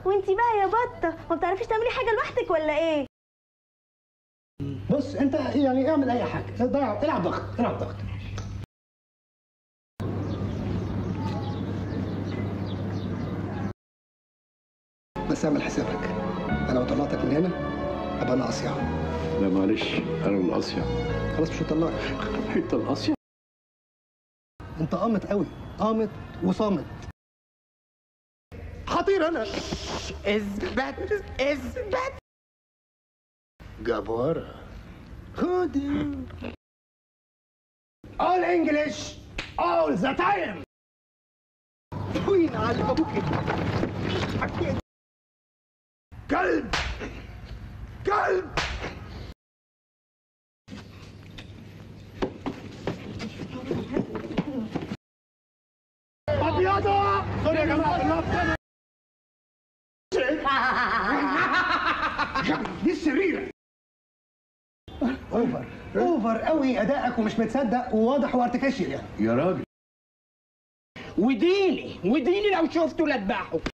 وانتي بقى يا بطه ما بتعرفيش تعملي حاجه لوحدك ولا ايه بص انت يعني اعمل اي حاجه ضيع العب ضغط العب ضغط بس اعمل حسابك انا لو طلعتك من هنا ابقى انا اصيع لا معلش انا من اصيع خلاص مش هطلعك انت الاصيع انت قامت قوي قامت وصامت حطير انا اثبت اثبت جبارة خد all English all the time وين على ابوك كلب كلب ابيضة سوري يا جماعة دي الشريرة اوفر اوفر قوي ادائك ومش متصدق وواضح وارتكاشيال يعني يا راجل وديني وديني لو شفته لذبحه